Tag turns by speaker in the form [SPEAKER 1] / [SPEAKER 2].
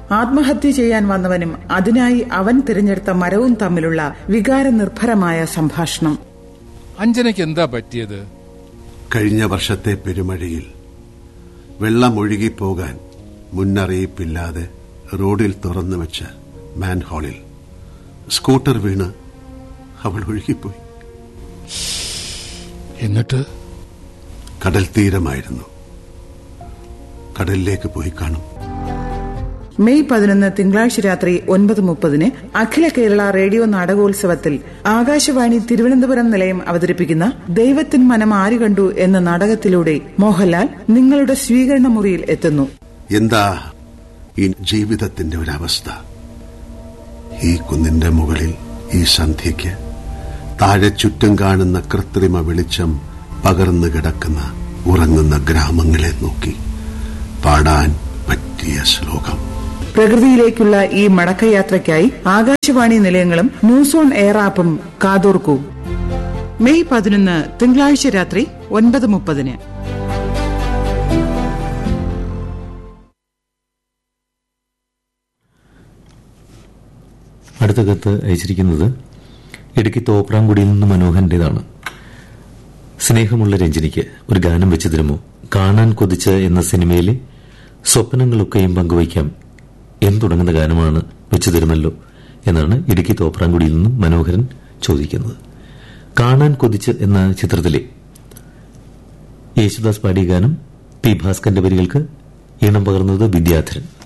[SPEAKER 1] ആത്മഹത്യ ചെയ്യാൻ വന്നവനും അതിനായി അവൻ തിരഞ്ഞെടുത്ത മരവും തമ്മിലുള്ള വികാരനിർഭരമായ സംഭാഷണം
[SPEAKER 2] അഞ്ജനയ്ക്ക് എന്താ പറ്റിയത്
[SPEAKER 3] കഴിഞ്ഞ വർഷത്തെ പെരുമഴയിൽ വെള്ളം ഒഴുകിപ്പോകാൻ മുന്നറിയിപ്പില്ലാതെ റോഡിൽ തുറന്നു വെച്ച മാൻഹോളിൽ സ്കൂട്ടർ വീണ് അവൾ ഒഴുകിപ്പോയി
[SPEAKER 2] എന്നിട്ട്
[SPEAKER 3] കടൽ തീരമായിരുന്നു കടലിലേക്ക് പോയി കാണും
[SPEAKER 1] മെയ് പതിനൊന്ന് തിങ്കളാഴ്ച രാത്രി ഒൻപത് മുപ്പതിന് അഖില കേരള റേഡിയോ നാടകോത്സവത്തിൽ ആകാശവാണി തിരുവനന്തപുരം നിലയം അവതരിപ്പിക്കുന്ന ദൈവത്തിൻ മനം ആര് കണ്ടു എന്ന നാടകത്തിലൂടെ മോഹൻലാൽ നിങ്ങളുടെ സ്വീകരണ മുറിയിൽ എത്തുന്നു
[SPEAKER 3] എന്താ ഈ ജീവിതത്തിന്റെ ഒരവസ്ഥ ഈ കുന്നിന്റെ മുകളിൽ ഈ സന്ധ്യയ്ക്ക് താഴെ ചുറ്റും കാണുന്ന കൃത്രിമ വെളിച്ചം പകർന്നു കിടക്കുന്ന ഉറങ്ങുന്ന ഗ്രാമങ്ങളെ നോക്കി പാടാൻ പറ്റിയ ശ്ലോകം
[SPEAKER 1] പ്രകൃതിയിലേക്കുള്ള ഈ മടക്കയാത്രയ്ക്കായി ആകാശവാണി നിലയങ്ങളും ന്യൂസ് ഓൺ എയർ ആപ്പും കാതോർക്കൂ മെയ് പതിനൊന്ന് തിങ്കളാഴ്ച രാത്രി ഒൻപത് മുപ്പതിന്
[SPEAKER 4] അടുത്ത കത്ത് അയച്ചിരിക്കുന്നത് ഇടുക്കി തോപ്രാംകുടിയിൽ നിന്ന് മനോഹരൻ്റെതാണ് സ്നേഹമുള്ള രഞ്ജിനിക്ക് ഒരു ഗാനം വെച്ചു തരുമോ കാണാൻ കൊതിച്ച് എന്ന സിനിമയിലെ സ്വപ്നങ്ങളൊക്കെയും പങ്കുവയ്ക്കാം എന്ന് തുടങ്ങുന്ന ഗാനമാണ് വെച്ചു തരുമല്ലോ എന്നാണ് ഇടുക്കി തോപ്രാംകുടിയിൽ നിന്നും മനോഹരൻ ചോദിക്കുന്നത് കാണാൻ കൊതിച്ച് എന്ന ചിത്രത്തിലെ യേശുദാസ് പാടിയ ഗാനം പി ഭാസ്കറിന്റെ വരികൾക്ക് ഈണം പകർന്നത് വിദ്യാധരൻ